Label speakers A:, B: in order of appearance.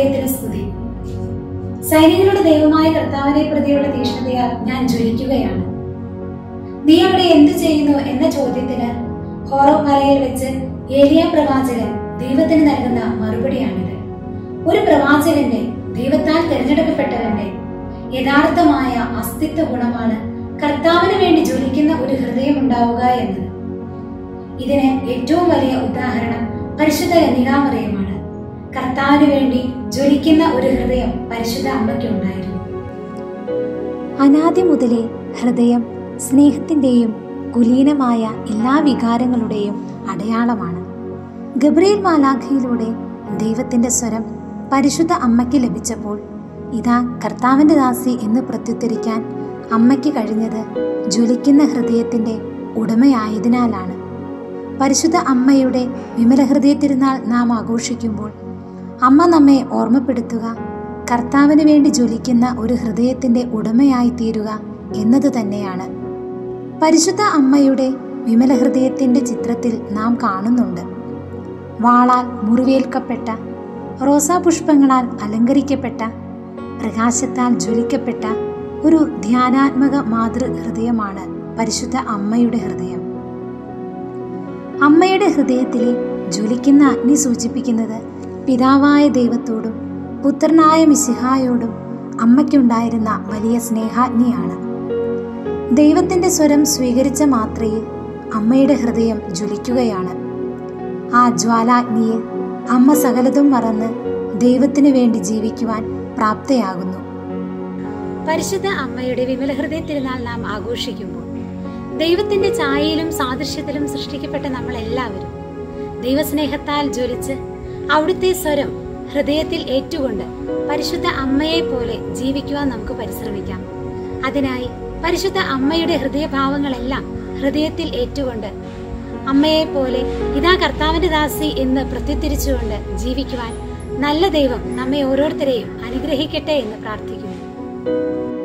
A: ദൈവത്തിന് സ്തുതി സൈനികളുടെ ദൈവമായ കർത്താവിനെ പ്രതിയുള്ള തീഷ്ണതയാൽ ഞാൻ ജ്വലിക്കുകയാണ് നീ അവിടെ എന്തു ചെയ്യുന്നു എന്ന ചോദ്യത്തിന് ഹോറോ മലയിൽ വെച്ച് ഏലിയ പ്രവാചകൻ ദൈവത്തിന് നൽകുന്ന മറുപടിയാണിത് ഒരു പ്രവാചകന്റെ ദൈവത്താൽ തിരഞ്ഞെടുക്കപ്പെട്ടവന്റെ യഥാർത്ഥമായ അസ്തിത്വ ഗുണമാണ് കർത്താവിന് വേണ്ടി ജ്വലിക്കുന്ന ഒരു ഹൃദയം ഉണ്ടാവുക എന്നത് ഇതിന് ഏറ്റവും വലിയ ഉദാഹരണം പരിശുദ്ധ കന്യകാമറിയമാണ് കർത്താവിന് വേണ്ടി ജ്വലിക്കുന്ന ഒരു ഹൃദയം പരിശുദ്ധ അമ്മയ്ക്കുണ്ടായിരുന്നു
B: അനാദ്യം മുതലേ ഹൃദയം സ്നേഹത്തിൻ്റെയും കുലീനമായ എല്ലാ വികാരങ്ങളുടെയും അടയാളമാണ് ഗബ്രിയേൽ മാലാഖയിലൂടെ ദൈവത്തിൻ്റെ സ്വരം പരിശുദ്ധ അമ്മയ്ക്ക് ലഭിച്ചപ്പോൾ ഇതാ കർത്താവിൻ്റെ ദാസി എന്ന് പ്രത്യുത്തരിക്കാൻ അമ്മയ്ക്ക് കഴിഞ്ഞത് ജ്വലിക്കുന്ന ഹൃദയത്തിൻ്റെ ഉടമയായതിനാലാണ് പരിശുദ്ധ അമ്മയുടെ വിമല ഹൃദയ തിരുനാൾ നാം ആഘോഷിക്കുമ്പോൾ അമ്മ നമ്മെ ഓർമ്മപ്പെടുത്തുക കർത്താവിന് വേണ്ടി ജ്വലിക്കുന്ന ഒരു ഹൃദയത്തിൻ്റെ ഉടമയായി തീരുക എന്നത് തന്നെയാണ് പരിശുദ്ധ അമ്മയുടെ വിമല ഹൃദയത്തിൻ്റെ ചിത്രത്തിൽ നാം കാണുന്നുണ്ട് വാളാൽ മുറിവേൽക്കപ്പെട്ട റോസാപുഷ്പങ്ങളാൽ അലങ്കരിക്കപ്പെട്ട പ്രകാശത്താൽ ജ്വലിക്കപ്പെട്ട ഒരു ധ്യാനാത്മക മാതൃ ഹൃദയമാണ് പരിശുദ്ധ അമ്മയുടെ ഹൃദയം അമ്മയുടെ ഹൃദയത്തിലെ ജ്വലിക്കുന്ന അഗ്നി സൂചിപ്പിക്കുന്നത് പിതാവായ ദൈവത്തോടും പുത്രനായ മിശിഹായോടും അമ്മയ്ക്കുണ്ടായിരുന്ന വലിയ സ്നേഹാഗ്നിയാണ് ദൈവത്തിന്റെ സ്വരം സ്വീകരിച്ച മാത്രയിൽ അമ്മയുടെ ഹൃദയം ജ്വലിക്കുകയാണ് ആ ജ്വാലാഗ്നിയിൽ അമ്മ സകലതും മറന്ന് ദൈവത്തിനു വേണ്ടി ജീവിക്കുവാൻ പ്രാപ്തയാകുന്നു
A: പരിശുദ്ധ അമ്മയുടെ വിമല ഹൃദയ തിരുനാൾ നാം ആഘോഷിക്കുമ്പോൾ ദൈവത്തിന്റെ ഛായയിലും സാദൃശ്യത്തിലും സൃഷ്ടിക്കപ്പെട്ട നമ്മൾ എല്ലാവരും ദൈവസ്നേഹത്താൽ ജ്വലിച്ച് അവിടുത്തെ സ്വരം ഹൃദയത്തിൽ ഏറ്റുകൊണ്ട് പരിശുദ്ധ അമ്മയെ പോലെ ജീവിക്കുവാൻ നമുക്ക് പരിശ്രമിക്കാം അതിനായി പരിശുദ്ധ അമ്മയുടെ ഹൃദയഭാവങ്ങളെല്ലാം ഹൃദയത്തിൽ ഏറ്റുകൊണ്ട് അമ്മയെ പോലെ ഇതാ കർത്താവിന്റെ ദാസി എന്ന് പ്രത്യുത്തിരിച്ചുകൊണ്ട് ജീവിക്കുവാൻ നല്ല ദൈവം നമ്മെ ഓരോരുത്തരെയും അനുഗ്രഹിക്കട്ടെ എന്ന് പ്രാർത്ഥിക്കുന്നു